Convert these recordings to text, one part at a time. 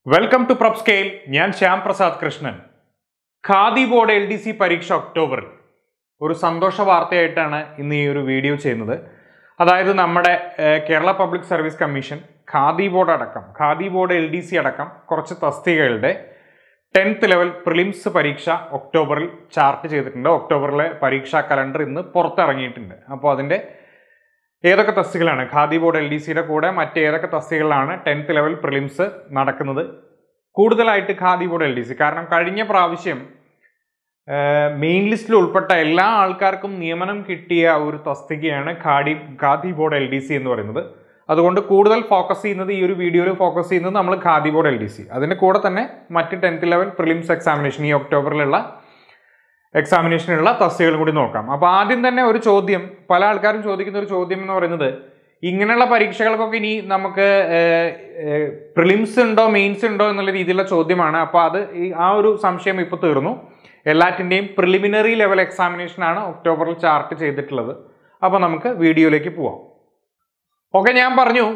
welcome to Prep Scale ഞാൻ Shyam Prasad Krishnan Khadi board L D C പരീക്ഷ ഒക്ടോബറിൽ ഒരു സന്തോഷ വാർത്തയായിട്ടാണ് ഇന്ന് ഈ ഒരു വീഡിയോ ചെയ്യുന്നത് അതായത് നമ്മുടെ ഏഹ്, Kerala public service commission Khadi board അടക്കം Khadi board L D C അടക്കം കുറച്ച് തസ്തികകളുടെ ടെൻത്ത് ലെവൽ പ്രിലിംസ് പരീക്ഷ ഒക്ടോബറിൽ ചാർട്ട് ചെയ്തിട്ടുണ്ട് ഒക്ടോബറിലെ പരീക്ഷാ കലണ്ടർ ഇന്ന് പുറത്തിറങ്ങിയിട്ടുണ്ട് അപ്പോൾ അതിൻ്റെ ഏതൊക്കെ തസ്തികളാണ് ഖാദി ബോർഡ് എൽ ഡി സിയുടെ കൂടെ മറ്റേതൊക്കെ തസ്തികളിലാണ് ടെൻത്ത് ലെവൽ പ്രിലിംസ് നടക്കുന്നത് കൂടുതലായിട്ട് Khadi board L D C കാരണം കഴിഞ്ഞ പ്രാവശ്യം മെയിൻ ലിസ്റ്റിൽ ഉൾപ്പെട്ട എല്ലാ ആൾക്കാർക്കും നിയമനം കിട്ടിയ ഒരു തസ്തികയാണ് Khadi Khadi board L D C എന്ന് പറയുന്നത് അതുകൊണ്ട് കൂടുതൽ ഫോക്കസ് ചെയ്യുന്നത് ഈ ഒരു വീഡിയോയിൽ ഫോക്കസ് ചെയ്യുന്നത് നമ്മൾ Khadi board L D C അതിൻ്റെ കൂടെ തന്നെ മറ്റ് ടെൻത്ത് ലെവൽ പ്രിലിംസ് എക്സാമിനേഷൻ ഈ ഒക്ടോബറിലുള്ള എക്സാമിനേഷനുള്ള തസ്തികകളും കൂടി നോക്കാം അപ്പോൾ ആദ്യം തന്നെ ഒരു ചോദ്യം പല ആൾക്കാരും ചോദിക്കുന്ന ഒരു ചോദ്യം എന്ന് പറയുന്നത് ഇങ്ങനെയുള്ള പരീക്ഷകൾക്കൊക്കെ ഇനി നമുക്ക് പ്രിലിംസ് ഉണ്ടോ മെയിൻസ് ഉണ്ടോ എന്നുള്ള രീതിയിലുള്ള ചോദ്യമാണ് അപ്പോൾ അത് ഈ ആ ഒരു സംശയം ഇപ്പോൾ തീർന്നു എല്ലാറ്റിൻ്റെയും പ്രിലിമിനറി ലെവൽ എക്സാമിനേഷനാണ് ഒക്ടോബറിൽ ചാർട്ട് ചെയ്തിട്ടുള്ളത് അപ്പോൾ നമുക്ക് വീഡിയോയിലേക്ക് പോവാം ഓക്കെ ഞാൻ പറഞ്ഞു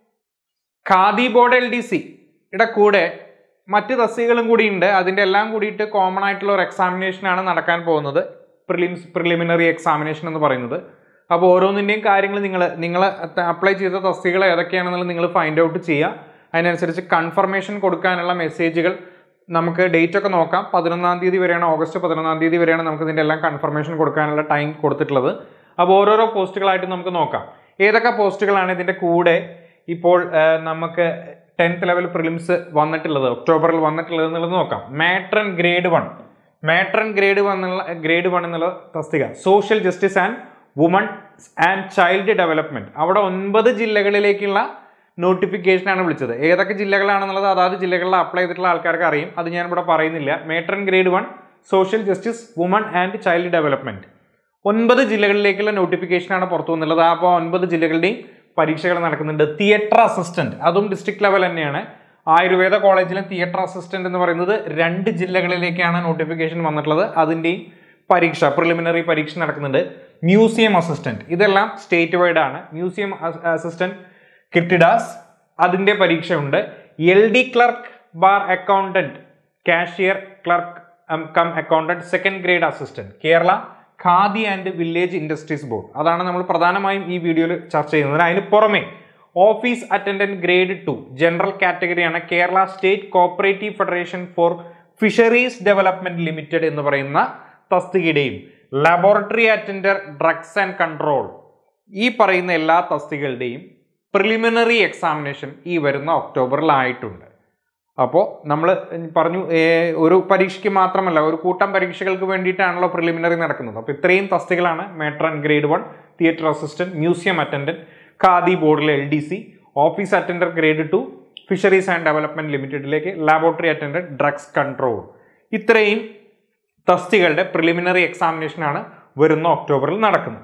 ഖാദി ബോർഡ് എൽ ഡി സിയുടെ കൂടെ മറ്റ് തസ്തികകളും കൂടി ഉണ്ട് അതിൻ്റെ എല്ലാം കൂടിയിട്ട് കോമൺ ആയിട്ടുള്ള ഒരു എക്സാമിനേഷനാണ് നടക്കാൻ പോകുന്നത് പ്രിലിംസ് പ്രിലിമിനറി എക്സാമിനേഷൻ എന്ന് പറയുന്നത് അപ്പോൾ ഓരോന്നിൻ്റെയും കാര്യങ്ങൾ നിങ്ങൾ നിങ്ങൾ അപ്ലൈ ചെയ്ത തസ്തികൾ ഏതൊക്കെയാണെന്നുള്ളത് നിങ്ങൾ ഫൈൻഡ് ഔട്ട് ചെയ്യുക അതിനനുസരിച്ച് കൺഫർമേഷൻ കൊടുക്കാനുള്ള മെസ്സേജുകൾ നമുക്ക് ഡേറ്റ് ഒക്കെ നോക്കാം പതിനൊന്നാം തീയതി വരെയാണ് ഓഗസ്റ്റ് പതിനൊന്നാം തീയതി വരെയാണ് നമുക്ക് ഇതിൻ്റെ എല്ലാം കൺഫർമേഷൻ കൊടുക്കാനുള്ള ടൈം കൊടുത്തിട്ടുള്ളത് അപ്പോൾ ഓരോരോ പോസ്റ്റുകളായിട്ട് നമുക്ക് നോക്കാം ഏതൊക്കെ പോസ്റ്റുകളാണ് ഇതിൻ്റെ കൂടെ ഇപ്പോൾ ആ, നമുക്ക് ടെൻത്ത് ലെവൽ പ്രിലിംസ് വന്നിട്ടുള്ളത് ഒക്ടോബറിൽ വന്നിട്ടുള്ളത് എന്നുള്ളത് നോക്കാം matron grade one matron grade one എന്നുള്ള ഗ്രേഡ് വൺ എന്നുള്ള തസ്തിക social justice and woman and child development അവിടെ ഒൻപത് ജില്ലകളിലേക്കുള്ള നോട്ടിഫിക്കേഷനാണ് വിളിച്ചത് ഏതൊക്കെ ജില്ലകളാണെന്നുള്ളത് അതാത് ജില്ലകളിൽ അപ്ലൈ ചെയ്തിട്ടുള്ള ആൾക്കാർക്ക് അറിയും അത് ഞാൻ ഇവിടെ പറയുന്നില്ല matron grade one social justice woman and child development ഒൻപത് ജില്ലകളിലേക്കുള്ള നോട്ടിഫിക്കേഷനാണ് പുറത്തു വന്നുള്ളത് അപ്പോൾ ഒൻപത് ജില്ലകളുടെയും പരീക്ഷകൾ നടക്കുന്നുണ്ട് തിയേറ്റർ അസിസ്റ്റന്റ് അതും ഡിസ്ട്രിക്ട് ലെവൽ തന്നെയാണ് ആയുർവേദ കോളേജിലെ തിയേറ്റർ അസിസ്റ്റന്റ് എന്ന് പറയുന്നത് രണ്ട് ജില്ലകളിലേക്കാണ് നോട്ടിഫിക്കേഷൻ വന്നിട്ടുള്ളത് അതിൻ്റെയും പരീക്ഷ പ്രിലിമിനറി പരീക്ഷ നടക്കുന്നുണ്ട് മ്യൂസിയം അസിസ്റ്റന്റ് ഇതെല്ലാം സ്റ്റേറ്റ് വൈഡ് ആണ് മ്യൂസിയം അസിസ്റ്റന്റ് കിർട്ടിഡാസ് അതിൻ്റെ പരീക്ഷയുണ്ട് L D clerk bar accountant cashier clerk cum accountant second grade assistant Kerala Khadi and village industries board അതാണ് നമ്മൾ പ്രധാനമായും ഈ വീഡിയോയിൽ ചർച്ച ചെയ്യുന്നത് അതിന് പുറമെ office attendant grade two general കാറ്റഗറിയാണ് Kerala state cooperative federation for fisheries development limited എന്ന് പറയുന്ന തസ്തികയുടെയും laboratory attender drugs and control ഈ പറയുന്ന എല്ലാ തസ്തികളുടെയും പ്രിലിമിനറി എക്സാമിനേഷൻ ഈ വരുന്ന ഒക്ടോബറിലായിട്ടുണ്ട് അപ്പോൾ നമ്മൾ പറഞ്ഞു ഏ, ഒരു പരീക്ഷയ്ക്ക് മാത്രമല്ല ഒരു കൂട്ടം പരീക്ഷകൾക്ക് വേണ്ടിയിട്ടാണല്ലോ പ്രിലിമിനറി നടക്കുന്നത് അപ്പോൾ ഇത്രയും തസ്തികളാണ് matron grade one theatre assistant museum attendant Khadi ബോർഡിലെ L D C office attender grade two fisheries and development ലിമിറ്റഡിലേക്ക് ലാബോറട്ടറി അറ്റൻഡന്റ് ഡ്രഗ്സ് കൺട്രോൾ ഇത്രയും തസ്തികളുടെ പ്രിലിമിനറി എക്സാമിനേഷനാണ് വരുന്ന ഒക്ടോബറിൽ നടക്കുന്നത്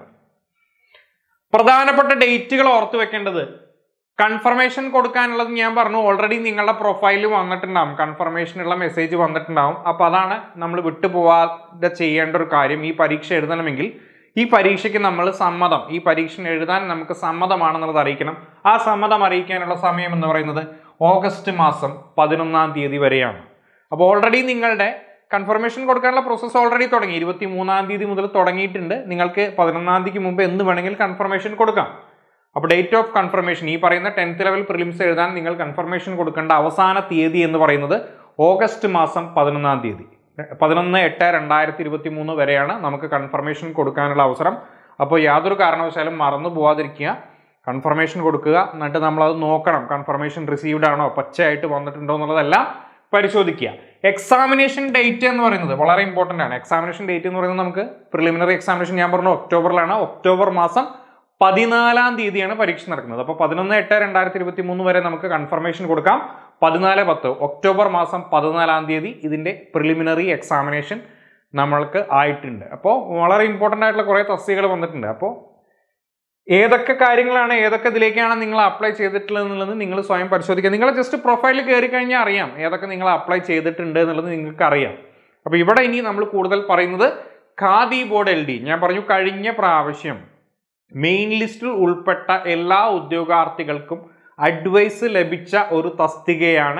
പ്രധാനപ്പെട്ട ഡേറ്റുകൾ ഓർത്തു വെക്കേണ്ടത് കൺഫർമേഷൻ കൊടുക്കാനുള്ളത് ഞാൻ പറഞ്ഞു ഓൾറെഡി നിങ്ങളുടെ പ്രൊഫൈലിൽ വന്നിട്ടുണ്ടാവും കൺഫർമേഷനുള്ള മെസ്സേജ് വന്നിട്ടുണ്ടാവും അപ്പോൾ അതാണ് നമ്മൾ വിട്ടുപോവാതെ ചെയ്യേണ്ട ഒരു കാര്യം ഈ പരീക്ഷ എഴുതണമെങ്കിൽ ഈ പരീക്ഷയ്ക്ക് നമ്മൾ സമ്മതം ഈ പരീക്ഷ എഴുതാൻ നമുക്ക് സമ്മതമാണെന്നുള്ളത് അറിയിക്കണം ആ സമ്മതം അറിയിക്കാനുള്ള സമയം എന്ന് പറയുന്നത് ഓഗസ്റ്റ് മാസം പതിനൊന്നാം തീയതി വരെയാണ് അപ്പോൾ ഓൾറെഡി നിങ്ങളുടെ കൺഫർമേഷൻ കൊടുക്കാനുള്ള പ്രോസസ്സ് ഓൾറെഡി തുടങ്ങി ഇരുപത്തി മൂന്നാം തീയതി മുതൽ തുടങ്ങിയിട്ടുണ്ട് നിങ്ങൾക്ക് പതിനൊന്നാം തീയതിക്ക് മുമ്പ് എന്ന് വേണമെങ്കിൽ കൺഫർമേഷൻ കൊടുക്കാം അപ്പോൾ ഡേറ്റ് ഓഫ് കൺഫർമേഷൻ ഈ പറയുന്ന ടെൻത്ത് ലെവൽ പ്രിലിംസ് എഴുതാൻ നിങ്ങൾ കൺഫർമേഷൻ കൊടുക്കേണ്ട അവസാന തീയതി എന്ന് പറയുന്നത് ഓഗസ്റ്റ് മാസം പതിനൊന്നാം തീയതി പതിനൊന്ന് എട്ട് രണ്ടായിരത്തി ഇരുപത്തി മൂന്ന് വരെയാണ് നമുക്ക് കൺഫർമേഷൻ കൊടുക്കാനുള്ള അവസരം അപ്പോൾ യാതൊരു കാരണവശാലും മറന്നു പോവാതിരിക്കുക കൺഫർമേഷൻ കൊടുക്കുക എന്നിട്ട് നമ്മളത് നോക്കണം കൺഫർമേഷൻ റിസീവ്ഡ് ആണോ പച്ചയായിട്ട് വന്നിട്ടുണ്ടോ എന്നുള്ളതെല്ലാം പരിശോധിക്കുക എക്സാമിനേഷൻ ഡേറ്റ് എന്ന് പറയുന്നത് വളരെ ഇമ്പോർട്ടൻ്റ് ആണ് എക്സാമിനേഷൻ ഡേറ്റ് എന്ന് പറയുന്നത് നമുക്ക് പ്രിലിമിനറി എക്സാമിനേഷൻ ഞാൻ പറഞ്ഞു ഒക്ടോബറിലാണ് ഒക്ടോബർ മാസം പതിനാലാം തീയതിയാണ് പരീക്ഷ നടക്കുന്നത് അപ്പോൾ പതിനൊന്ന് എട്ട് രണ്ടായിരത്തി ഇരുപത്തി മൂന്ന് വരെ നമുക്ക് കൺഫർമേഷൻ കൊടുക്കാം പതിനാല് പത്ത് ഒക്ടോബർ മാസം പതിനാലാം തീയതി ഇതിൻ്റെ പ്രിലിമിനറി എക്സാമിനേഷൻ നമ്മൾക്ക് ആയിട്ടുണ്ട് അപ്പോൾ വളരെ ഇമ്പോർട്ടൻ്റ് ആയിട്ടുള്ള കുറേ തസ്തികകൾ വന്നിട്ടുണ്ട് അപ്പോൾ ഏതൊക്കെ കാര്യങ്ങളാണ് ഏതൊക്കെ ഇതിലേക്കാണ് നിങ്ങൾ അപ്ലൈ ചെയ്തിട്ടുള്ളത് എന്നുള്ളത് നിങ്ങൾ സ്വയം പരിശോധിക്കുക നിങ്ങൾ ജസ്റ്റ് പ്രൊഫൈലിൽ കയറി കഴിഞ്ഞാൽ അറിയാം ഏതൊക്കെ നിങ്ങൾ അപ്ലൈ ചെയ്തിട്ടുണ്ട് എന്നുള്ളത് നിങ്ങൾക്ക് അറിയാം അപ്പോൾ ഇവിടെ ഇനി നമ്മൾ കൂടുതൽ പറയുന്നത് ഖാദി ബോർഡ് എൽ ഡി ഞാൻ പറഞ്ഞു കഴിഞ്ഞ പ്രാവശ്യം മെയിൻ ലിസ്റ്റിൽ ഉൾപ്പെട്ട എല്ലാ ഉദ്യോഗാർത്ഥികൾക്കും അഡ്വൈസ് ലഭിച്ച ഒരു തസ്തികയാണ്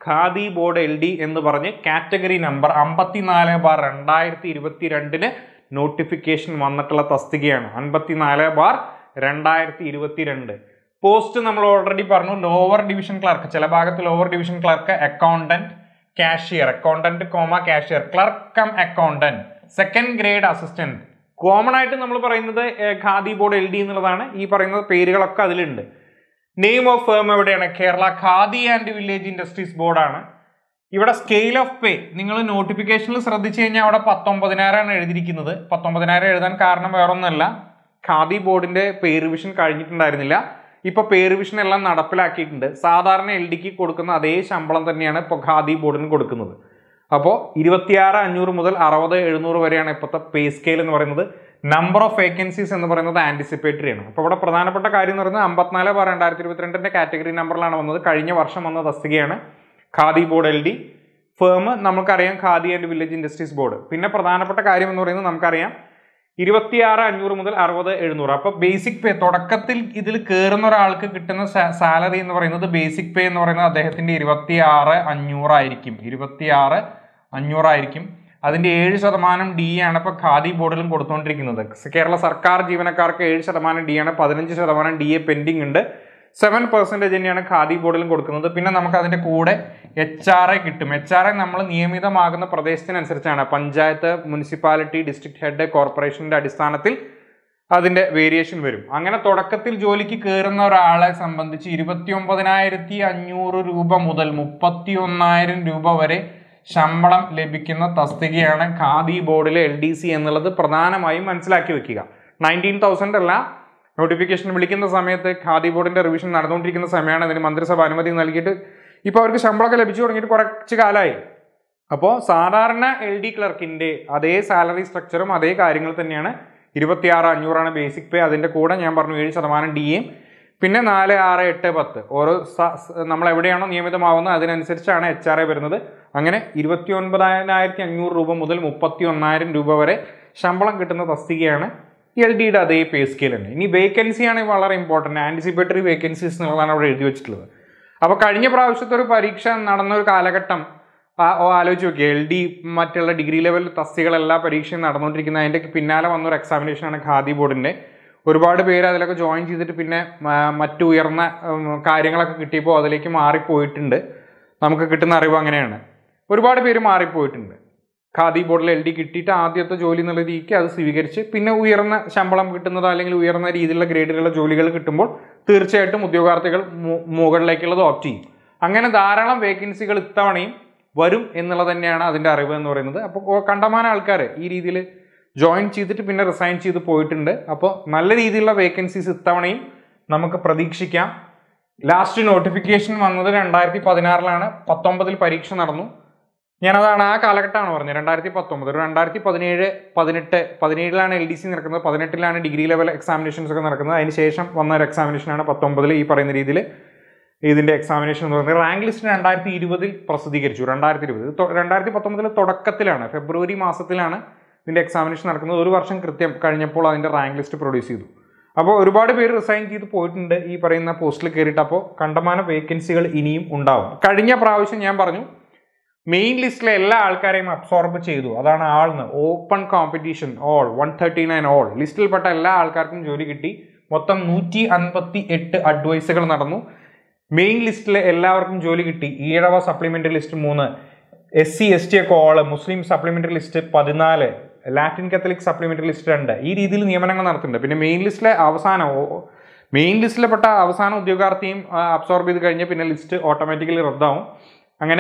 ഖാദി ബോർഡ് എൽ ഡി എന്ന് പറഞ്ഞ് കാറ്റഗറി നമ്പർ അമ്പത്തിനാല് ബാർ രണ്ടായിരത്തി ഇരുപത്തി രണ്ടിന് നോട്ടിഫിക്കേഷൻ വന്നിട്ടുള്ള തസ്തികയാണ് അൻപത്തിനാല് ബാർ രണ്ടായിരത്തി ഇരുപത്തി രണ്ട് പോസ്റ്റ് നമ്മൾ ഓൾറെഡി പറഞ്ഞു ലോവർ ഡിവിഷൻ ക്ലർക്ക് ചില ഭാഗത്ത് lower division clerk accountant cashier accountant comma cashier clerk cum accountant second grade assistant common ആയിട്ട് നമ്മൾ പറയുന്നത് ഏർ, ഖാദി ബോർഡ് എൽ ഡി എന്നുള്ളതാണ് ഈ പറയുന്ന പേരുകളൊക്കെ അതിലുണ്ട് നെയിം ഓഫ് ഫേം എവിടെയാണ് Kerala Khadi and village industries ബോർഡാണ് ഇവിടെ സ്കെയിൽ ഓഫ് പേ നിങ്ങൾ നോട്ടിഫിക്കേഷനിൽ ശ്രദ്ധിച്ചു കഴിഞ്ഞാൽ അവിടെ പത്തൊമ്പതിനായിരമാണ് എഴുതിയിരിക്കുന്നത് പത്തൊമ്പതിനായിരം എഴുതാൻ കാരണം വേറൊന്നല്ല ഖാദി ബോർഡിന്റെ പേ റിവിഷൻ കഴിഞ്ഞിട്ടുണ്ടായിരുന്നില്ല ഇപ്പൊ പേ റിവിഷൻ എല്ലാം നടപ്പിലാക്കിയിട്ടുണ്ട് സാധാരണ എൽ ഡിക്ക് കൊടുക്കുന്ന അതേ ശമ്പളം തന്നെയാണ് ഇപ്പോൾ ഖാദി ബോർഡിന് കൊടുക്കുന്നത് അപ്പോൾ ഇരുപത്തിയാറ് അഞ്ഞൂറ് മുതൽ അറുപത് എഴുന്നൂറ് വരെയാണ് ഇപ്പോഴത്തെ പേ സ്കെയിൽ എന്ന് പറയുന്നത് നമ്പർ ഓഫ് വേക്കൻസീസ് എന്ന് പറയുന്നത് ആന്റിസിപ്പേറ്ററി ആണ് അപ്പോൾ ഇവിടെ പ്രധാനപ്പെട്ട കാര്യം എന്ന് പറയുന്നത് അമ്പത്തിനാല് ബാർ രണ്ടായിരത്തി ഇരുപത്തിരണ്ടിന്റെ കാറ്റഗറി നമ്പറിലാണ് വന്നത് കഴിഞ്ഞ വർഷം വന്ന തസ്തികയാണ് Khadi board L D firm നമുക്കറിയാം Khadi and village industries board പിന്നെ പ്രധാനപ്പെട്ട കാര്യം എന്ന് പറയുന്നത് നമുക്കറിയാം ഇരുപത്തിയാറ് അഞ്ഞൂറ് മുതൽ അറുപത് എഴുന്നൂറ് അപ്പൊ ബേസിക് പേ തുടക്കത്തിൽ ഇതിൽ കയറുന്ന ഒരാൾക്ക് കിട്ടുന്ന സാലറി എന്ന് പറയുന്നത് ബേസിക് പേ എന്ന് പറയുന്നത് അദ്ദേഹത്തിന്റെ ഇരുപത്തിയാറ് അഞ്ഞൂറായിരിക്കും ഇരുപത്തിയാറ് അഞ്ഞൂറായിരിക്കും അതിന്റെ ഏഴ് ശതമാനം ഡി ആണ് ഇപ്പൊ ഖാദി ബോർഡിലും കൊടുത്തുകൊണ്ടിരിക്കുന്നത് കേരള സർക്കാർ ജീവനക്കാർക്ക് ഏഴ് ശതമാനം ഡി ആണ് പതിനഞ്ച് ശതമാനം ഡി എ പെൻഡിങ് ഉണ്ട് സെവൻ പെർസെൻറ്റേജ് തന്നെയാണ് ഖാദി ബോർഡിലും കൊടുക്കുന്നത് പിന്നെ നമുക്ക് അതിന്റെ കൂടെ എച്ച് ആർ ഐ കിട്ടും എച്ച് ആർ ഐ നമ്മൾ നിയമിതമാകുന്ന പ്രദേശത്തിനനുസരിച്ചാണ് പഞ്ചായത്ത് മുനിസിപ്പാലിറ്റി ഡിസ്ട്രിക്ട് ഹെഡ് കോർപ്പറേഷന്റെ അടിസ്ഥാനത്തിൽ അതിന്റെ വേരിയേഷൻ വരും അങ്ങനെ തുടക്കത്തിൽ ജോലിക്ക് കയറുന്ന ഒരാളെ സംബന്ധിച്ച് ഇരുപത്തി ഒമ്പതിനായിരത്തി അഞ്ഞൂറ് രൂപ മുതൽ മുപ്പത്തി ഒന്നായിരം രൂപ വരെ ശമ്പളം ലഭിക്കുന്ന തസ്തികയാണ് ഖാദി ബോർഡിലെ എൽ ഡി സി എന്നുള്ളത് പ്രധാനമായും മനസ്സിലാക്കി വെക്കുക നയൻറ്റീൻ തൗസൻഡ് അല്ല നോട്ടിഫിക്കേഷൻ വിളിക്കുന്ന സമയത്ത് ഖാദി ബോർഡിന്റെ റിവിഷൻ നടന്നുകൊണ്ടിരിക്കുന്ന സമയമാണ് അതിന് മന്ത്രിസഭ അനുമതി നൽകിയിട്ട് ഇപ്പോൾ അവർക്ക് ശമ്പളമൊക്കെ ലഭിച്ചു തുടങ്ങിയിട്ട് കുറച്ച് കാലമായി അപ്പോൾ സാധാരണ എൽ ഡി ക്ലർക്കിന്റെ അതേ സാലറി സ്ട്രക്ചറും അതേ കാര്യങ്ങൾ തന്നെയാണ് ഇരുപത്തിയാറ് അഞ്ഞൂറാണ് ബേസിക് പേ അതിന്റെ കൂടെ ഞാൻ പറഞ്ഞു ഏഴ് ശതമാനം ഡി എം പിന്നെ നാല് ആറ് എട്ട് പത്ത് ഓരോ സ- സ- നമ്മൾ എവിടെയാണോ നിയമിതമാവുന്നത് അതിനനുസരിച്ചാണ് എച്ച് ആർ ഐ വരുന്നത് അങ്ങനെ ഇരുപത്തി ഒൻപതിനായിരത്തി അഞ്ഞൂറ് രൂപ മുതൽ മുപ്പത്തി ഒന്നായിരം രൂപ വരെ ശമ്പളം കിട്ടുന്ന തസ്തികയാണ് എൽ ഡിയുടെ അതേ പേ സ്കെയിൽ തന്നെ ഇനി വേക്കൻസി ആണ് വളരെ ഇമ്പോർട്ടൻറ്റ് ആൻറ്റിസിപ്പേറ്ററി വേക്കൻസീസ് എന്നുള്ളതാണ് അവിടെ എഴുതി വെച്ചിട്ടുള്ളത് അപ്പോൾ കഴിഞ്ഞ പ്രാവശ്യത്തെ ഒരു പരീക്ഷ നടന്ന ഒരു കാലഘട്ടം ആ- ഓ ആലോചിച്ച് നോക്കി എൽ ഡി മറ്റുള്ള ഡിഗ്രി ലെവൽ തസ്തികൾ എല്ലാ പരീക്ഷയും നടന്നുകൊണ്ടിരിക്കുന്ന അതിൻ്റെ പിന്നാലെ വന്ന ഒരു എക്സാമിനേഷനാണ് ഖാദി ബോർഡിൻ്റെ ഒരുപാട് പേര് അതിലൊക്കെ ജോയിൻ ചെയ്തിട്ട് പിന്നെ മ- മറ്റു ഉയർന്ന ഉം, കാര്യങ്ങളൊക്കെ കിട്ടിയപ്പോൾ അതിലേക്ക് മാറിപ്പോയിട്ടുണ്ട് നമുക്ക് കിട്ടുന്ന അറിവ് അങ്ങനെയാണ് ഒരുപാട് പേര് മാറിപ്പോയിട്ടുണ്ട് ഖാദി ബോർഡിൽ എൽ ഡി കിട്ടിയിട്ട് ആദ്യത്തെ ജോലി എന്നുള്ള രീതിക്ക് അത് സ്വീകരിച്ച് പിന്നെ ഉയർന്ന ശമ്പളം കിട്ടുന്നതോ അല്ലെങ്കിൽ ഉയർന്ന രീതിയിലുള്ള ഗ്രേഡിലുള്ള ജോലികൾ കിട്ടുമ്പോൾ തീർച്ചയായിട്ടും ഉദ്യോഗാർത്ഥികൾ മു- മുകളിലേക്കുള്ളത് ഓപ്റ്റ് ചെയ്യും അങ്ങനെ ധാരാളം വേക്കൻസികൾ ഇത്തവണയും വരും എന്നുള്ളത് തന്നെയാണ് അതിൻ്റെ അറിവ് എന്ന് പറയുന്നത് അപ്പോൾ കണ്ടമാന ആൾക്കാർ ഈ രീതിയിൽ ജോയിൻ ചെയ്തിട്ട് പിന്നെ റിസൈൻ ചെയ്ത് പോയിട്ടുണ്ട് അപ്പോൾ നല്ല രീതിയിലുള്ള വേക്കൻസീസ് ഇത്തവണയും നമുക്ക് പ്രതീക്ഷിക്കാം ലാസ്റ്റ് നോട്ടിഫിക്കേഷൻ വന്നത് രണ്ടായിരത്തി പതിനാറിലാണ് പത്തൊമ്പതിൽ പരീക്ഷ നടന്നു ഞാനതാണ് ആ കാലഘട്ടമാണ് പറഞ്ഞത് രണ്ടായിരത്തി പത്തൊമ്പത് ഒരു രണ്ടായിരത്തി പതിനേഴ് പതിനെട്ട് പതിനേഴിലാണ് എൽ ഡി സി നടക്കുന്നത് പതിനെട്ടിലാണ് ഡിഗ്രി ലെവൽ എക്സാമിനേഷൻസ് ഒക്കെ നടക്കുന്നത് അതിന് ശേഷം വന്ന ഒരു എക്സാമിനേഷനാണ് പത്തൊമ്പതിൽ ഈ പറയുന്ന രീതിയിൽ ഇതിന്റെ എക്സാമിനേഷൻ എന്ന് പറയുന്നത് റാങ്ക് ലിസ്റ്റ് രണ്ടായിരത്തി ഇരുപതിൽ പ്രസിദ്ധീകരിച്ചു രണ്ടായിരത്തി ഇരുപത് രണ്ടായിരത്തി പത്തൊമ്പതിലെ തുടക്കത്തിലാണ് ഫെബ്രുവരി മാസത്തിലാണ് ഇതിന്റെ എക്സാമിനേഷൻ നടക്കുന്നത് ഒരു വർഷം കൃത്യം കഴിഞ്ഞപ്പോൾ അതിന്റെ റാങ്ക് ലിസ്റ്റ് പ്രൊഡ്യൂസ് ചെയ്തു അപ്പോൾ ഒരുപാട് പേര് റിസൈൻ ചെയ്ത് പോയിട്ടുണ്ട് ഈ പറയുന്ന പോസ്റ്റിൽ കയറിയിട്ട് അപ്പോൾ കണ്ടമാന വേക്കൻസികൾ ഇനിയും ഉണ്ടാവും കഴിഞ്ഞ പ്രാവശ്യം ഞാൻ പറഞ്ഞു മെയിൻ ലിസ്റ്റിലെ എല്ലാ ആൾക്കാരെയും അബ്സോർബ് ചെയ്തു അതാണ് ആൾന്ന് open competition all one thirty nine all ലിസ്റ്റിൽപ്പെട്ട എല്ലാ ആൾക്കാർക്കും ജോലി കിട്ടി മൊത്തം നൂറ്റി അൻപത്തി എട്ട് അഡ്വൈസുകൾ നടന്നു മെയിൻ ലിസ്റ്റിലെ എല്ലാവർക്കും ജോലി കിട്ടി ഈഴവ സപ്ലിമെന്ററി ലിസ്റ്റ് മൂന്ന് എസ് സി എസ് ടി ഒക്കെ ഓള് മുസ്ലിം സപ്ലിമെന്ററി ലിസ്റ്റ് പതിനാല് ലാറ്റിൻ കത്തലിക് സപ്ലിമെന്ററി ലിസ്റ്റ് രണ്ട് ഈ രീതിയിൽ നിയമനങ്ങൾ നടത്തുന്നുണ്ട് പിന്നെ മെയിൻ ലിസ്റ്റിലെ അവസാനം മെയിൻ ലിസ്റ്റിൽപ്പെട്ട അവസാന ഉദ്യോഗാർത്ഥിയും അബ്സോർബ് ചെയ്ത് കഴിഞ്ഞാൽ പിന്നെ ലിസ്റ്റ് ഓട്ടോമാറ്റിക്കലി റദ്ദാവും അങ്ങനെ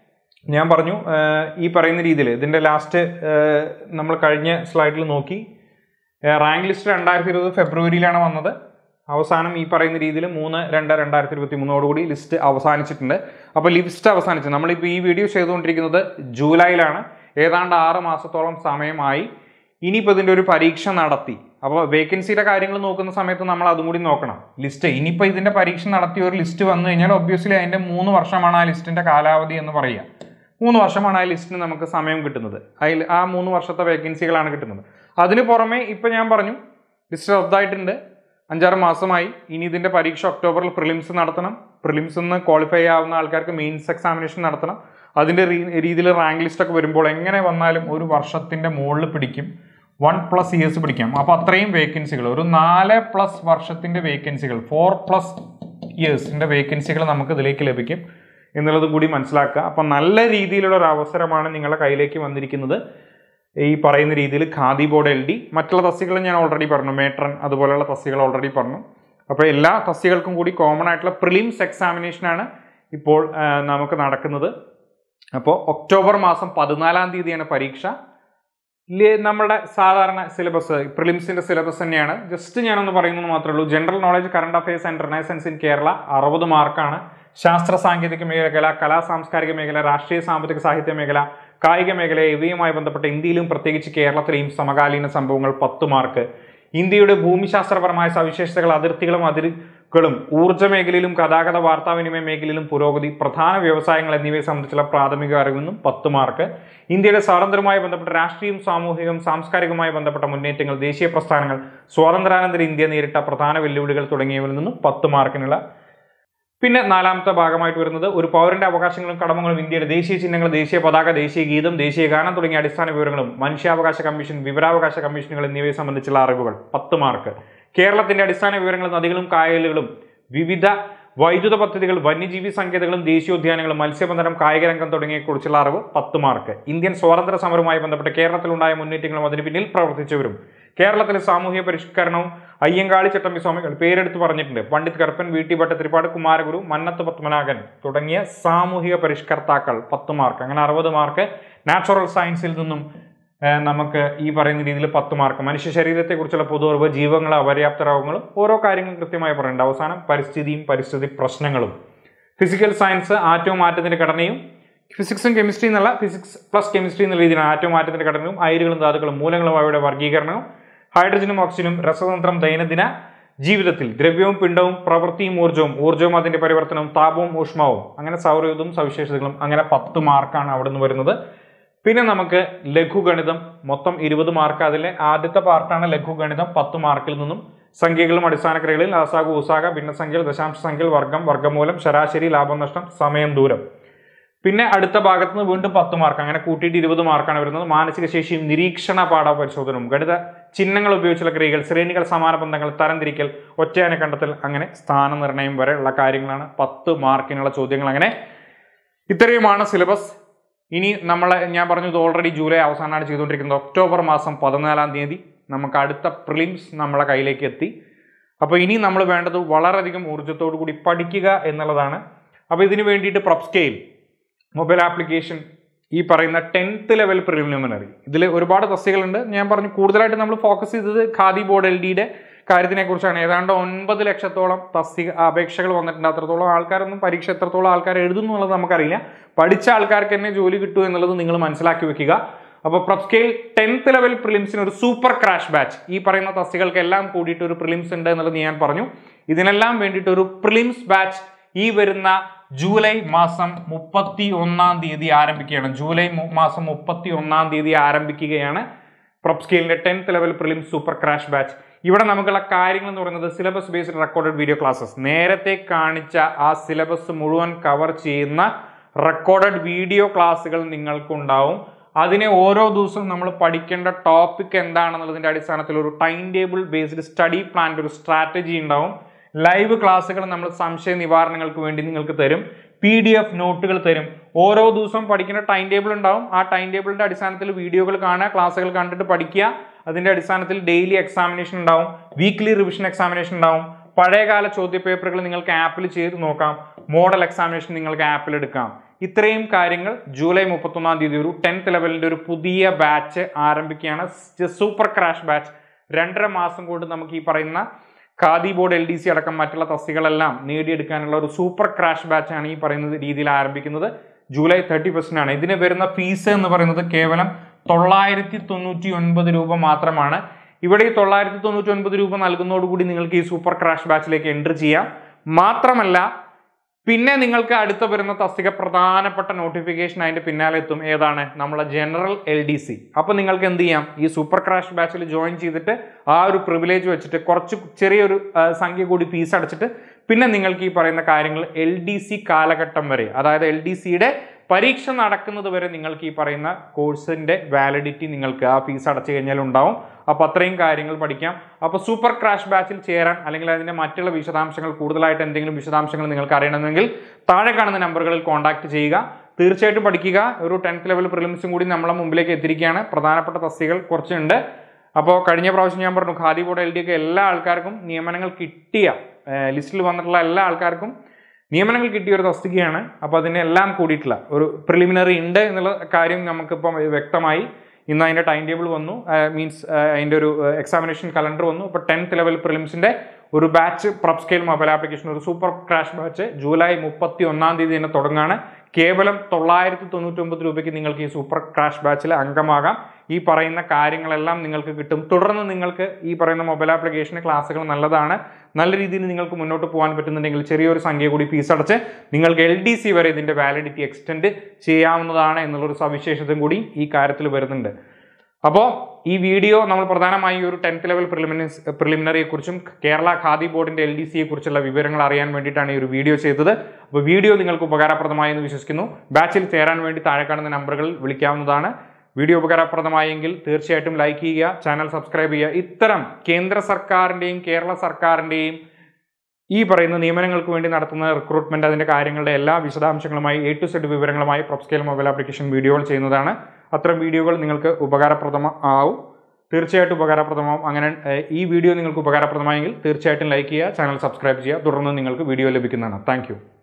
ഞാൻ പറഞ്ഞു ആ, ഈ പറയുന്ന രീതിയിൽ ഇതിൻ്റെ ലാസ്റ്റ് നമ്മൾ കഴിഞ്ഞ സ്ലൈഡിൽ നോക്കി റാങ്ക് ലിസ്റ്റ് രണ്ടായിരത്തി ഇരുപത് ഫെബ്രുവരിയിലാണ് വന്നത് അവസാനം ഈ പറയുന്ന രീതിയിൽ മൂന്ന് രണ്ട് രണ്ടായിരത്തി ഇരുപത്തി മൂന്നോടുകൂടി ലിസ്റ്റ് അവസാനിച്ചിട്ടുണ്ട് അപ്പോൾ ലിസ്റ്റ് അവസാനിച്ചു നമ്മളിപ്പോൾ ഈ വീഡിയോ ചെയ്തുകൊണ്ടിരിക്കുന്നത് ജൂലൈയിലാണ് ഏതാണ്ട് ആറ് മാസത്തോളം സമയമായി ഇനിയിപ്പോൾ ഇതിൻ്റെ ഒരു പരീക്ഷ നടത്തി അപ്പോൾ വേക്കൻസിയുടെ കാര്യങ്ങൾ നോക്കുന്ന സമയത്ത് നമ്മൾ അതും കൂടി നോക്കണം ലിസ്റ്റ് ഇനിയിപ്പോൾ ഇതിൻ്റെ പരീക്ഷ നടത്തിയ ഒരു ലിസ്റ്റ് വന്നു കഴിഞ്ഞാൽ ഒബ്വിയസ്ലി അതിൻ്റെ മൂന്ന് വർഷമാണ് ആ ലിസ്റ്റിൻ്റെ കാലാവധി എന്ന് പറയുക മൂന്ന് വർഷമാണ് ആ ലിസ്റ്റിന് നമുക്ക് സമയം കിട്ടുന്നത് അതിൽ ആ മൂന്ന് വർഷത്തെ വേക്കൻസികളാണ് കിട്ടുന്നത് അതിന് പുറമെ ഇപ്പം ഞാൻ പറഞ്ഞു ലിസ്റ്റ് റദ്ദായിട്ടുണ്ട് അഞ്ചാറ് മാസമായി ഇനി ഇതിന്റെ പരീക്ഷ ഒക്ടോബറിൽ പ്രിലിംസ് നടത്തണം പ്രിലിംസ് നിന്ന് ക്വാളിഫൈ ആവുന്ന ആൾക്കാർക്ക് മെയിൻസ് എക്സാമിനേഷൻ നടത്തണം അതിന്റെ രീതിയിൽ റാങ്ക് ലിസ്റ്റ് ഒക്കെ വരുമ്പോൾ എങ്ങനെ വന്നാലും ഒരു വർഷത്തിന്റെ മുകളിൽ പിടിക്കും വൺ പ്ലസ് ഇയേഴ്സ് പിടിക്കാം അപ്പോൾ അത്രയും വേക്കൻസികൾ ഒരു നാല് പ്ലസ് വർഷത്തിന്റെ വേക്കൻസികൾ ഫോർ പ്ലസ് ഇയേഴ്സിന്റെ വേക്കൻസികൾ നമുക്ക് ഇതിലേക്ക് ലഭിക്കും എന്നുള്ളതും കൂടി മനസ്സിലാക്കുക അപ്പം നല്ല രീതിയിലുള്ള ഒരു അവസരമാണ് നിങ്ങളുടെ കയ്യിലേക്ക് വന്നിരിക്കുന്നത് ഈ പറയുന്ന രീതിയിൽ ഖാദി ബോർഡ് എൽ ഡി മറ്റുള്ള തസ്തികളും ഞാൻ ഓൾറെഡി പറഞ്ഞു മേട്രൺ അതുപോലെയുള്ള തസ്തികൾ ഓൾറെഡി പറഞ്ഞു അപ്പോൾ എല്ലാ തസ്തികൾക്കും കൂടി കോമൺ ആയിട്ടുള്ള പ്രിലിംസ് എക്സാമിനേഷനാണ് ഇപ്പോൾ ആ, നമുക്ക് നടക്കുന്നത് അപ്പോൾ ഒക്ടോബർ മാസം പതിനാലാം തീയതിയാണ് പരീക്ഷ ലേ- നമ്മുടെ സാധാരണ സിലബസ് പ്രിലിംസിന്റെ സിലബസ് തന്നെയാണ് ജസ്റ്റ് ഞാനൊന്ന് പറയുന്നത് മാത്രമേ ഉള്ളൂ general knowledge current affairs and renaissance in Kerala അറുപത് മാർക്കാണ് ശാസ്ത്ര സാങ്കേതിക മേഖല കലാ സാംസ്കാരിക മേഖല രാഷ്ട്രീയ സാമ്പത്തിക സാഹിത്യ മേഖല കായിക മേഖല ഇവയുമായി ബന്ധപ്പെട്ട ഇന്ത്യയിലും പ്രത്യേകിച്ച് കേരളത്തിലെയും സമകാലീന സംഭവങ്ങൾ പത്ത് മാർക്ക് ഇന്ത്യയുടെ ഭൂമിശാസ്ത്രപരമായ സവിശേഷതകൾ അതിർത്തികളും അതിരുകളും ഊർജ്ജ മേഖലയിലും ഗതാഗത വാർത്താവിനിമയ മേഖലയിലും പുരോഗതി പ്രധാന വ്യവസായങ്ങൾ എന്നിവയെ സംബന്ധിച്ചുള്ള പ്രാഥമിക അറിവെന്നും പത്ത് മാർക്ക് ഇന്ത്യയുടെ സ്വാതന്ത്ര്യവുമായി ബന്ധപ്പെട്ട രാഷ്ട്രീയവും സാമൂഹികവും സാംസ്കാരികവുമായി ബന്ധപ്പെട്ട മുന്നേറ്റങ്ങൾ ദേശീയ പ്രസ്ഥാനങ്ങൾ സ്വാതന്ത്ര്യാനന്തര ഇന്ത്യ നേരിട്ട പ്രധാന വെല്ലുവിളികൾ തുടങ്ങിയവയിൽ നിന്നും പത്ത് മാർക്കിനുള്ള പിന്നെ നാലാമത്തെ ഭാഗമായിട്ട് വരുന്നത് ഒരു പൗരന്റെ അവകാശങ്ങളും കടമകളും ഇന്ത്യയുടെ ദേശീയ ചിഹ്നങ്ങൾ ദേശീയ പതാക ദേശീയ ഗീതം ദേശീയ ഗാനം തുടങ്ങിയ അടിസ്ഥാന വിവരങ്ങളും മനുഷ്യാവകാശ കമ്മീഷൻ വിവരാവകാശ കമ്മീഷനുകൾ എന്നിവയെ സംബന്ധിച്ചുള്ള അറിവുകൾ പത്ത് മാർക്ക് കേരളത്തിന്റെ അടിസ്ഥാന വിവരങ്ങൾ നദികളും കായലുകളും വിവിധ വൈദ്യുത പദ്ധതികൾ വന്യജീവി സങ്കേതങ്ങളും ദേശീയോദ്യാനങ്ങളും മത്സ്യബന്ധനം കായിക രംഗം തുടങ്ങിയക്കുറിച്ചുള്ള അറിവ് പത്ത് മാർക്ക് ഇന്ത്യൻ സ്വാതന്ത്ര്യ സമരവുമായി ബന്ധപ്പെട്ട് കേരളത്തിലുണ്ടായ മുന്നേറ്റങ്ങളും അതിന് പിന്നിൽ പ്രവർത്തിച്ചവരും കേരളത്തിലെ സാമൂഹിക പരിഷ്കരണവും അയ്യങ്കാളി ചട്ടമ്പി സ്വാമികൾ പേരെടുത്ത് പറഞ്ഞിട്ടുണ്ട് പണ്ഡിറ്റ് കറുപ്പൻ വി ടി ഭട്ടത്തിരിപ്പാട് കുമാരഗുരു മന്നത്ത് പത്മനാഭൻ തുടങ്ങിയ സാമൂഹിക പരിഷ്കർത്താക്കൾ പത്ത് മാർക്ക് അങ്ങനെ അറുപത് മാർക്ക് നാച്ചുറൽ സയൻസിൽ നിന്നും ഏഹ്, നമുക്ക് ഈ പറയുന്ന രീതിയിൽ പത്ത് മാർക്ക് മനുഷ്യ ശരീരത്തെക്കുറിച്ചുള്ള പൊതു അറിവ് ജീവങ്ങൾ അപര്യാപ്ത രോഗങ്ങളും ഓരോ കാര്യങ്ങളും കൃത്യമായി പറയുന്നുണ്ട് അവസാനം പരിസ്ഥിതിയും പരിസ്ഥിതി പ്രശ്നങ്ങളും ഫിസിക്കൽ സയൻസ് ആറ്റവും ആറ്റത്തിന്റെ ഘടനയും ഫിസിക്സും കെമിസ്ട്രി എന്നുള്ള ഫിസിക്സ് പ്ലസ് കെമിസ്ട്രി എന്നുള്ള രീതിയിലാണ് ആറ്റവും ആറ്റത്തിന്റെ ഘടനയും അയിരുകളും ധാതുക്കളും മൂലങ്ങളും അവയുടെ വർഗീകരണവും ഹൈഡ്രജനും ഓക്സിജനും രസതന്ത്രം ദൈനംദിന ജീവിതത്തിൽ ദ്രവ്യവും പിണ്ഡവും പ്രവൃത്തിയും ഊർജ്ജവും ഊർജ്ജവും അതിന്റെ പരിവർത്തനവും താപവും ഊഷ്മാവും അങ്ങനെ സൗരയുധവും സവിശേഷതകളും അങ്ങനെ പത്ത് മാർക്കാണ് അവിടെ നിന്ന് വരുന്നത് പിന്നെ നമുക്ക് ലഘുഗണിതം മൊത്തം ഇരുപത് മാർക്ക് അതിലെ ആദ്യത്തെ പാർട്ടാണ് ലഘുഗണിതം പത്ത് മാർക്കിൽ നിന്നും സംഖ്യകളും അടിസ്ഥാന ക്രിയകളിൽ ആസാഗു ഉസാഗ ഭിന്നസംഖ്യകൾ ദശാംശ സംഖ്യകൾ വർഗം വർഗമൂലം ശരാശരി ലാഭനഷ്ടം സമയം ദൂരം പിന്നെ അടുത്ത ഭാഗത്ത് നിന്ന് വീണ്ടും പത്ത് മാർക്ക് അങ്ങനെ കൂട്ടിയിട്ട് ഇരുപത് മാർക്കാണ് വരുന്നത് മാനസിക ശേഷിയും നിരീക്ഷണ പാഠ പരിശോധനവും ഗണിത ചിഹ്നങ്ങൾ ഉപയോഗിച്ചുള്ള ക്രിയകൾ ശ്രേണികൾ സമാന ബന്ധങ്ങൾ തരംതിരിക്കൽ ഒറ്റയാനെ കണ്ടെത്തൽ അങ്ങനെ സ്ഥാനനിർണ്ണയം വരെയുള്ള കാര്യങ്ങളാണ് പത്ത് മാർക്കിനുള്ള ചോദ്യങ്ങൾ അങ്ങനെ ഇത്രയുമാണ് സിലബസ് ഇനി നമ്മൾ ഞാൻ പറഞ്ഞത് ഓൾറെഡി ജൂലൈ അവസാനമാണ് ചെയ്തുകൊണ്ടിരിക്കുന്നത് ഒക്ടോബർ മാസം പതിനാലാം തീയതി നമുക്ക് അടുത്ത പ്രിലിംസ് നമ്മളെ കയ്യിലേക്ക് എത്തി അപ്പോൾ ഇനി നമ്മൾ വേണ്ടത് വളരെയധികം ഊർജ്ജത്തോടു കൂടി പഠിക്കുക എന്നുള്ളതാണ് അപ്പോൾ ഇതിന് വേണ്ടിയിട്ട് പ്രൊപ് സ്കെയിൽ മൊബൈൽ ആപ്ലിക്കേഷൻ ഈ പറയുന്ന ടെൻത്ത് ലെവൽ പ്രിലിമിനറി ഇതിൽ ഒരുപാട് തസ്തികളുണ്ട് ഞാൻ പറഞ്ഞു കൂടുതലായിട്ട് നമ്മൾ ഫോക്കസ് ചെയ്തത് ഖാദി ബോർഡ് എൽ ഡിയുടെ കാര്യത്തിനെ കുറിച്ചാണ് ഏതാണ്ട് ഒൻപത് ലക്ഷത്തോളം തസ്തിക അപേക്ഷകൾ വന്നിട്ടുണ്ട് അത്രത്തോളം ആൾക്കാരൊന്നും പരീക്ഷ എത്രത്തോളം ആൾക്കാർ എഴുതുന്നു എന്നുള്ളത് നമുക്കറിയില്ല പഠിച്ച ആൾക്കാർക്ക് തന്നെ ജോലി കിട്ടും എന്നുള്ളത് നിങ്ങൾ മനസ്സിലാക്കി വെക്കുക അപ്പോൾ പ്രൊസ്കെയിൽ ടെൻത്ത് ലെവൽ പ്രിലിംസിന് ഒരു സൂപ്പർ ക്രാഷ് ബാച്ച് ഈ പറയുന്ന തസ്തികൾക്ക് എല്ലാം കൂടിയിട്ട് ഒരു പ്രിലിംസ് ഉണ്ട് എന്നുള്ളത് ഞാൻ പറഞ്ഞു ഇതിനെല്ലാം വേണ്ടിയിട്ട് ഒരു പ്രിലിംസ് ബാച്ച് ഈ വരുന്ന ജൂലൈ മാസം മുപ്പത്തി ഒന്നാം തീയതി ആരംഭിക്കുകയാണ് ജൂലൈ മു- മാസം മുപ്പത്തി ഒന്നാം തീയതി ആരംഭിക്കുകയാണ് പ്രൊപ് സ്കെയിലിന്റെ tenth level prelim super crash batch ഇവിടെ നമുക്കുള്ള കാര്യങ്ങൾ എന്ന് പറയുന്നത് syllabus based recorded video classes നേരത്തെ കാണിച്ച ആ സിലബസ് മുഴുവൻ കവർ ചെയ്യുന്ന റെക്കോർഡഡ് വീഡിയോ ക്ലാസ്സുകൾ നിങ്ങൾക്കുണ്ടാവും അതിനെ ഓരോ ദിവസവും നമ്മൾ പഠിക്കേണ്ട ടോപ്പിക് എന്താണെന്നുള്ളതിന്റെ അടിസ്ഥാനത്തിൽ ഒരു time table based study plan ഒരു സ്ട്രാറ്റജി ഉണ്ടാവും ലൈവ് ക്ലാസ്സുകൾ നമ്മൾ സംശയ നിവാരണങ്ങൾക്ക് വേണ്ടി നിങ്ങൾക്ക് തരും പി ഡി എഫ് നോട്ടുകൾ തരും ഓരോ ദിവസവും പഠിക്കുന്ന ടൈം ടേബിൾ ഉണ്ടാവും ആ ടൈം ടേബിളിന്റെ അടിസ്ഥാനത്തിൽ വീഡിയോകൾ കാണുക ക്ലാസ്സുകൾ കണ്ടിട്ട് പഠിക്കുക അതിന്റെ അടിസ്ഥാനത്തിൽ ഡെയിലി എക്സാമിനേഷൻ ഉണ്ടാവും വീക്ക്ലി റിവിഷൻ എക്സാമിനേഷൻ ഉണ്ടാവും പഴയകാല ചോദ്യ പേപ്പറുകൾ നിങ്ങൾക്ക് ആപ്പിൽ ചെയ്ത് നോക്കാം മോഡൽ എക്സാമിനേഷൻ നിങ്ങൾക്ക് ആപ്പിൽ എടുക്കാം ഇത്രയും കാര്യങ്ങൾ ജൂലൈ മുപ്പത്തൊന്നാം തീയതി ഒരു ടെൻത്ത് ലെവലിന്റെ ഒരു പുതിയ ബാച്ച് ആരംഭിക്കുകയാണ് സൂപ്പർ ക്രാഷ് ബാച്ച് രണ്ടര മാസം കൊണ്ട് നമുക്ക് ഈ പറയുന്ന Khadi board L D C അടക്കം മറ്റുള്ള തസ്തികളെല്ലാം നേടിയെടുക്കാനുള്ള ഒരു സൂപ്പർ ക്രാഷ് ബാച്ചാണ് ഈ പറയുന്ന രീതിയിൽ ആരംഭിക്കുന്നത് ജൂലൈ തേർട്ടി ആണ് ഇതിന് വരുന്ന ഫീസ് എന്ന് പറയുന്നത് കേവലം തൊള്ളായിരത്തി തൊണ്ണൂറ്റി ഒൻപത് രൂപ മാത്രമാണ് ഇവിടെ ഈ തൊള്ളായിരത്തി തൊണ്ണൂറ്റി ഒൻപത് രൂപ നൽകുന്നതോടുകൂടി നിങ്ങൾക്ക് ഈ സൂപ്പർ ക്രാഷ് ബാച്ചിലേക്ക് എൻട്രി ചെയ്യാം മാത്രമല്ല പിന്നെ നിങ്ങൾക്ക് അടുത്ത വരുന്ന തസ്തിക പ്രധാനപ്പെട്ട നോട്ടിഫിക്കേഷൻ അതിന്റെ പിന്നാലെ എത്തും ഏതാണ് നമ്മളെ ജനറൽ എൽ ഡി സി അപ്പോൾ നിങ്ങൾക്ക് എന്ത് ചെയ്യാം ഈ സൂപ്പർ ക്രാഷ് ബാച്ചിൽ ജോയിൻ ചെയ്തിട്ട് ആ ഒരു പ്രിവിലേജ് വെച്ചിട്ട് കുറച്ച് ചെറിയൊരു ആ, സംഖ്യ കൂടി ഫീസ് അടച്ചിട്ട് പിന്നെ നിങ്ങൾക്ക് ഈ പറയുന്ന കാര്യങ്ങൾ എൽ ഡി സി കാലഘട്ടം വരെ അതായത് എൽ ഡി സിയുടെ പരീക്ഷ നടക്കുന്നത് വരെ നിങ്ങൾക്ക് ഈ പറയുന്ന കോഴ്സിന്റെ വാലിഡിറ്റി നിങ്ങൾക്ക് ആ ഫീസ് അടച്ചു കഴിഞ്ഞാൽ ഉണ്ടാവും അപ്പോൾ അത്രയും കാര്യങ്ങൾ പഠിക്കാം അപ്പോൾ സൂപ്പർ ക്രാഷ് ബാച്ചിൽ ചേരാൻ അല്ലെങ്കിൽ അതിന്റെ മറ്റുള്ള വിശദാംശങ്ങൾ കൂടുതലായിട്ട് എന്തെങ്കിലും വിശദാംശങ്ങൾ നിങ്ങൾക്ക് അറിയണമെങ്കിൽ താഴെ കാണുന്ന നമ്പറുകളിൽ കോൺടാക്ട് ചെയ്യുക തീർച്ചയായിട്ടും പഠിക്കുക ഒരു ടെൻത്ത് ലെവൽ പ്രിലിംസും കൂടി നമ്മളെ മുമ്പിലേക്ക് എത്തിയിരിക്കുകയാണ് പ്രധാനപ്പെട്ട തസ്തികൾ കുറച്ചുണ്ട് അപ്പോൾ കഴിഞ്ഞ പ്രാവശ്യം ഞാൻ പറഞ്ഞു ഖാദി ബോർഡ് എൽ ഡി ഒക്കെ എല്ലാ ആൾക്കാർക്കും നിയമനങ്ങൾ കിട്ടിയ ലിസ്റ്റിൽ വന്നിട്ടുള്ള എല്ലാ ആൾക്കാർക്കും നിയമനങ്ങൾ കിട്ടിയ ഒരു തസ്തികയാണ് അപ്പോൾ അതിനെ എല്ലാം കൂടിയിട്ടുള്ള ഒരു പ്രിലിമിനറി ഉണ്ട് എന്നുള്ള കാര്യം നമുക്കിപ്പം വ്യക്തമായി ഇന്ന് അതിൻ്റെ ടൈം ടേബിൾ വന്നു മീൻസ് അതിൻ്റെ ഒരു എക്സാമിനേഷൻ കലണ്ടർ വന്നു അപ്പോൾ ടെൻത്ത് ലെവൽ പ്രിലിംസിൻ്റെ ഒരു batch Prep Scale mobile application ഒരു സൂപ്പർ ക്രാഷ് ബാച്ച് ജൂലൈ മുപ്പത്തി ഒന്നാം തീയതി തന്നെ തുടങ്ങുകയാണ് കേവലം തൊള്ളായിരത്തി തൊണ്ണൂറ്റി ഒമ്പത് രൂപയ്ക്ക് നിങ്ങൾക്ക് ഈ സൂപ്പർ ക്രാഷ് ബാച്ചിൽ അംഗമാകാം ഈ പറയുന്ന കാര്യങ്ങളെല്ലാം നിങ്ങൾക്ക് കിട്ടും തുടർന്ന് നിങ്ങൾക്ക് ഈ പറയുന്ന മൊബൈൽ ആപ്ലിക്കേഷൻ ക്ലാസ്സുകൾ നല്ലതാണ് നല്ല രീതിയിൽ നിങ്ങൾക്ക് മുന്നോട്ട് പോകാൻ പറ്റുന്നുണ്ടെങ്കിൽ ചെറിയൊരു സംഖ്യ കൂടി ഫീസ് അടച്ച് നിങ്ങൾക്ക് എൽ ഡി സി വരെ ഇതിൻ്റെ വാലിഡിറ്റി എക്സ്റ്റെൻഡ് ചെയ്യാവുന്നതാണ് എന്നുള്ളൊരു സവിശേഷതയും കൂടി ഈ കാര്യത്തിൽ വരുന്നുണ്ട് അപ്പോൾ ഈ വീഡിയോ നമ്മൾ പ്രധാനമായും ഈ ഒരു ടെൻത്ത് ലെവൽ പ്രിലിമിനറി പ്രിലിമിനറിയെ കുറിച്ചും കേരള ഖാദി ബോർഡിന്റെ എൽ ഡി സിയെ കുറിച്ചുള്ള വിവരങ്ങൾ അറിയാൻ വേണ്ടിയിട്ടാണ് ഈ ഒരു വീഡിയോ ചെയ്തത് അപ്പോൾ വീഡിയോ നിങ്ങൾക്ക് ഉപകാരപ്രദമായി എന്ന് വിശ്വസിക്കുന്നു ബാച്ചിൽ ചേരാൻ വേണ്ടി താഴെ കാണുന്ന നമ്പറുകളിൽ വിളിക്കാവുന്നതാണ് വീഡിയോ ഉപകാരപ്രദമായെങ്കിൽ തീർച്ചയായിട്ടും ലൈക്ക് ചെയ്യുക ചാനൽ സബ്സ്ക്രൈബ് ചെയ്യുക ഇത്തരം കേന്ദ്ര സർക്കാരിൻ്റെയും കേരള സർക്കാരിൻ്റെയും ഈ പറയുന്ന നിയമനങ്ങൾക്ക് വേണ്ടി നടത്തുന്ന റിക്രൂട്ട്മെന്റ് അതിന്റെ കാര്യങ്ങളുടെ എല്ലാ വിശദാംശങ്ങളുമായി എ ടു സെഡ് വിവരങ്ങളുമായി പ്രൊപ്സ്കെയിൽ മൊബൈൽ ആപ്ലിക്കേഷൻ വീഡിയോകൾ ചെയ്യുന്നതാണ് അത്തരം വീഡിയോകൾ നിങ്ങൾക്ക് ഉപകാരപ്രദമ ആവും തീർച്ചയായിട്ടും ഉപകാരപ്രദമാവും അങ്ങനെ ഏഹ്, ഈ വീഡിയോ നിങ്ങൾക്ക് ഉപകാരപ്രദമായെങ്കിൽ തീർച്ചയായിട്ടും ലൈക്ക് ചെയ്യുക ചാനൽ സബ്സ്ക്രൈബ് ചെയ്യുക തുടർന്ന് നിങ്ങൾക്ക് വീഡിയോ ലഭിക്കുന്നതാണ് താങ്ക്